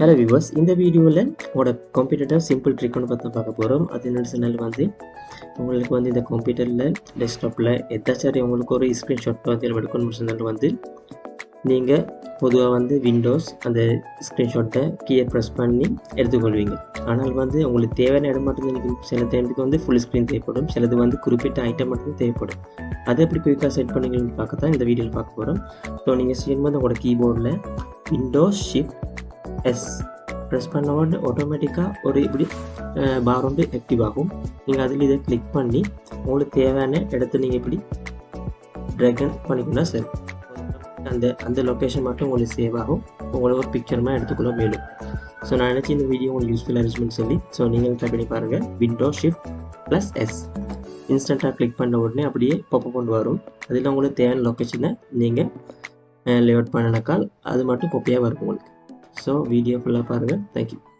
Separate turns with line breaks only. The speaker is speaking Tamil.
ஹலோ வியூவர்ஸ் இந்த வீடியோவில் உங்களோட கம்ப்யூட்டர் சிம்பிள் ட்ரிக் ஒன்று பார்த்து பார்க்க போகிறோம் அது என்ன சொன்னால் வந்து உங்களுக்கு வந்து இந்த கம்ப்யூட்டரில் டெஸ்க்டாப்பில் எதாச்சும் உங்களுக்கு ஒரு ஸ்க்ரீன்ஷாட் வந்து எடுக்கணும்னு சொன்னால் வந்து நீங்கள் பொதுவாக வந்து விண்டோஸ் அந்த ஸ்க்ரீன்ஷாட்டை கீயை ப்ரெஸ் பண்ணி எடுத்துக்கொள்வீங்க ஆனால் வந்து உங்களுக்கு தேவையான இடம் மட்டும்தான் எனக்கு சில டைமுக்கு வந்து ஃபுல் ஸ்க்ரீன் தேவைப்படும் சிலது வந்து குறிப்பிட்ட ஐட்டம் மட்டும் தேவைப்படும் அதை எப்படி குயிக்காக செட் பண்ணுவீங்கன்னு பார்க்க தான் இந்த வீடியோவில் பார்க்க போகிறோம் ஸோ நீங்கள் செய்யும் போது உங்களோட கீபோர்டில் விண்டோஸ் ஷிஃப்ட் எஸ் ப்ரெஸ் பண்ண உடனே ஆட்டோமேட்டிக்காக ஒரு இப்படி பார் வந்து ஆக்டிவ் ஆகும் நீங்கள் அதில் இதை கிளிக் பண்ணி உங்களுக்கு தேவையான இடத்த நீங்கள் இப்படி ட்ராகன் பண்ணிக்கணும் சரி அந்த அந்த லொக்கேஷன் மட்டும் உங்களுக்கு சேவ் ஆகும் உங்களுக்கு ஒரு பிக்சருமா எடுத்துக்கொள்ள மேலும் ஸோ நான் நினச்சி இந்த வீடியோ உங்களுக்கு யூஸ்ஃபுல் அரேஞ்ச்மெண்ட் சொல்லி ஸோ நீங்கள் ட்ரை பண்ணி பாருங்கள் விண்டோ ஷிஃப்ட் ப்ளஸ் எஸ் இன்ஸ்டண்ட்டாக கிளிக் பண்ண உடனே அப்படியே பப்ப கொண்டு வரும் அதில் உங்களுக்கு தேவையான லொக்கேஷனை நீங்கள் லேஅவுட் பண்ணினாக்கால் அது மட்டும் கொப்பியாக வரும் உங்களுக்கு ஸோ வீடியோ ஃபுல்லாக பாருங்கள் தேங்க்யூ